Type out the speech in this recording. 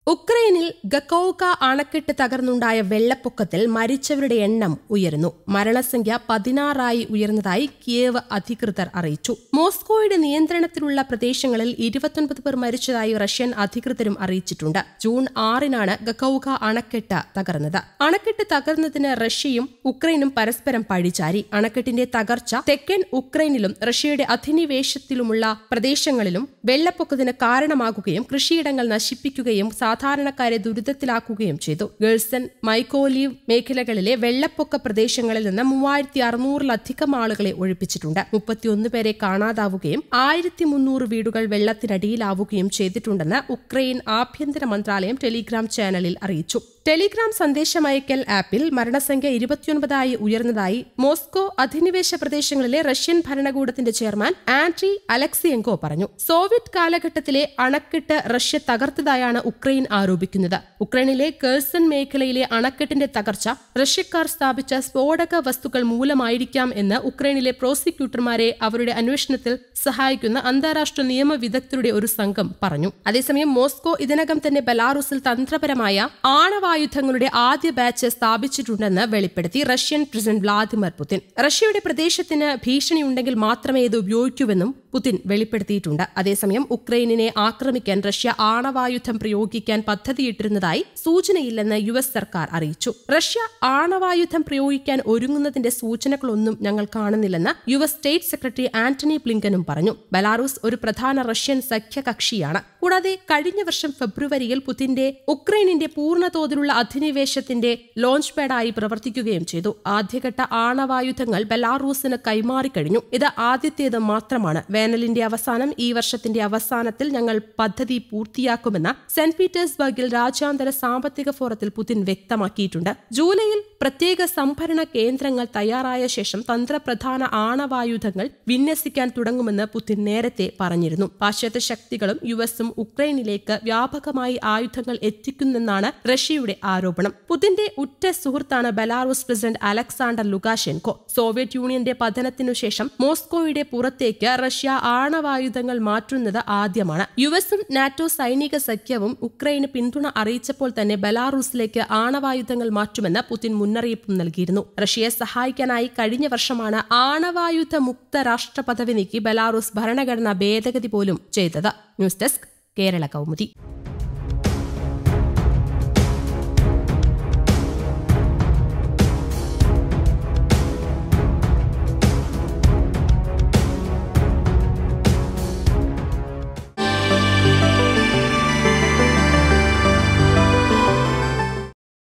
ഉക്രൈനിൽ ഗക്കോക അണക്കെട്ട് തകർന്നുണ്ടായ വെള്ളപ്പൊക്കത്തിൽ മരിച്ചവരുടെ എണ്ണം ഉയരുന്നു മരണസംഖ്യ പതിനാറായി ഉയർന്നതായി കിയേവ് അധികൃതർ അറിയിച്ചു മോസ്കോയുടെ നിയന്ത്രണത്തിലുള്ള പ്രദേശങ്ങളിൽ ഇരുപത്തൊൻപത് പേർ മരിച്ചതായി റഷ്യൻ അധികൃതരും അറിയിച്ചിട്ടുണ്ട് ജൂൺ ആറിനാണ് ഗക്കൌക അണക്കെട്ട് തകർന്നത് അണക്കെട്ട് തകർന്നതിന് റഷ്യയും ഉക്രൈനും പരസ്പരം പഴിചാരി അണക്കെട്ടിന്റെ തകർച്ച തെക്കൻ ഉക്രൈനിലും റഷ്യയുടെ അധിനിവേശത്തിലുമുള്ള പ്രദേശങ്ങളിലും വെള്ളപ്പൊക്കത്തിന് കാരണമാകുകയും കൃഷിയിടങ്ങൾ നശിപ്പിക്കുകയും സാധാരണക്കാരെ ദുരിതത്തിലാക്കുകയും ചെയ്തു ഗേൾസൺ മൈക്കോലീവ് മേഖലകളിലെ വെള്ളപ്പൊക്ക പ്രദേശങ്ങളിൽ നിന്ന് മൂവായിരത്തി അറുന്നൂറിലധികം ആളുകളെ ഒഴിപ്പിച്ചിട്ടുണ്ട് മുപ്പത്തിയൊന്ന് പേരെ കാണാതാവുകയും ആയിരത്തി മുന്നൂറ് വീടുകൾ വെള്ളത്തിനടിയിലാവുകയും ചെയ്തിട്ടുണ്ടെന്ന് ഉക്രൈൻ ആഭ്യന്തര മന്ത്രാലയം ടെലിഗ്രാം ചാനലിൽ അറിയിച്ചു ടെലിഗ്രാം സന്ദേശമയക്കൽ ആപ്പിൽ മരണസംഖ്യ ഇരുപത്തിയൊൻപതായി ഉയർന്നതായി മോസ്കോ അധിനിവേശ പ്രദേശങ്ങളിലെ റഷ്യൻ ഭരണകൂടത്തിന്റെ ചെയർമാൻ ആൻഡ്രി അലക്സിയെങ്കോ പറഞ്ഞു സോവിയറ്റ് കാലഘട്ടത്തിലെ അണക്കെട്ട് റഷ്യ തകർത്തതായാണ് ഉക്രൈൻ ആരോപിക്കുന്നത് ഉക്രൈനിലെ കേഴ്സൺ മേഖലയിലെ അണക്കെട്ടിന്റെ തകർച്ച റഷ്യക്കാർ സ്ഥാപിച്ച സ്ഫോടക വസ്തുക്കൾ മൂലമായിരിക്കാം എന്ന് ഉക്രൈനിലെ പ്രോസിക്യൂട്ടർമാരെ അവരുടെ അന്വേഷണത്തിൽ സഹായിക്കുന്ന അന്താരാഷ്ട്ര നിയമ വിദഗ്ധരുടെ ഒരു സംഘം പറഞ്ഞു അതേസമയം മോസ്കോ ഇതിനകം തന്നെ ബെലാറൂസിൽ തന്ത്രപരമായ ആണവായുധങ്ങളുടെ ആദ്യ ബാച്ച് സ്ഥാപിച്ചിട്ടുണ്ടെന്ന് വെളിപ്പെടുത്തി റഷ്യൻ പ്രസിഡന്റ് വ്ളാദിമിർ പുതിൻ റഷ്യയുടെ പ്രദേശത്തിന് ഭീഷണിയുണ്ടെങ്കിൽ മാത്രമേ ഇത് ഉപയോഗിക്കൂവെന്നും പുതിൻ വെളിപ്പെടുത്തിയിട്ടുണ്ട് അതേസമയം ഉക്രൈനിനെ ആക്രമിക്കാൻ റഷ്യ ആണവായുധം പ്രയോഗിക്കാൻ പദ്ധതിയിട്ടിരുന്നതായി സൂചനയില്ലെന്ന് യു എസ് സർക്കാർ അറിയിച്ചു റഷ്യ ആണവായുധം പ്രയോഗിക്കാൻ ഒരുങ്ങുന്നതിന്റെ സൂചനകളൊന്നും ഞങ്ങൾ കാണുന്നില്ലെന്ന് U S state secretary Antony ബ്ലിങ്കനും പറഞ്ഞു ബെലാറൂസ് ഒരു പ്രധാന റഷ്യൻ സഖ്യകക്ഷിയാണ് കൂടാതെ കഴിഞ്ഞ വർഷം ഫെബ്രുവരിയിൽ പുതിന്റെ ഉക്രൈനിന്റെ പൂർണ്ണതോതിലുള്ള അധിനിവേശത്തിന്റെ ലോഞ്ച് പാഡായി പ്രവർത്തിക്കുകയും ചെയ്തു ആദ്യഘട്ട ആണവായുധങ്ങൾ ബെലാറൂസിന് കൈമാറിക്കഴിഞ്ഞു ഇത് ആദ്യത്തേത് മാത്രമാണ് വേനലിന്റെ അവസാനം ഈ വർഷത്തിന്റെ അവസാനത്തിൽ ഞങ്ങൾ പദ്ധതി പൂർത്തിയാക്കുമെന്ന് സെന്റ് പീറ്റേഴ്സ്ബർഗിൽ രാജ്യാന്തര സാമ്പത്തിക ഫോറത്തിൽ പുതിൻ വ്യക്തമാക്കിയിട്ടുണ്ട് ജൂലൈയിൽ പ്രത്യേക സംഭരണ കേന്ദ്രങ്ങൾ തയ്യാറായ ശേഷം തന്ത്രപ്രധാന ആണവായുധങ്ങൾ വിന്യസിക്കാൻ തുടങ്ങുമെന്ന് പുതിൻ നേരത്തെ പറഞ്ഞിരുന്നു പാശ്ചാത്യ ശക്തികളും യു എസും ഉക്രൈനിലേക്ക് വ്യാപകമായി ആയുധങ്ങൾ എത്തിക്കുന്നെന്നാണ് റഷ്യയുടെ ആരോപണം പുതിന്റെ ഉറ്റ സുഹൃത്താണ് Belarus president Alexander Lukashenko Soviet യൂണിയന്റെ പതനത്തിനു ശേഷം മോസ്കോയുടെ പുറത്തേക്ക് റഷ്യ ആണവായുധങ്ങൾ മാറ്റുന്നത് ആദ്യമാണ് യു എസും നാറ്റോ സൈനിക സഖ്യവും ഉക്രൈന് പിന്തുണ അറിയിച്ചപ്പോൾ തന്നെ ബെലാറൂസിലേക്ക് ആണവായുധങ്ങൾ മാറ്റുമെന്ന് പുതിൻ മുന്നറിയിപ്പും നൽകിയിരുന്നു റഷ്യയെ സഹായിക്കാനായി കഴിഞ്ഞ വർഷമാണ് ആണവായുധ മുക്ത രാഷ്ട്ര പദവി നീക്കി ബെലാറൂസ് ഭരണഘടനാ ഭേദഗതി പോലും ചെയ്തത് ന്യൂസ് ഡെസ്ക് കേരള കൗമുദി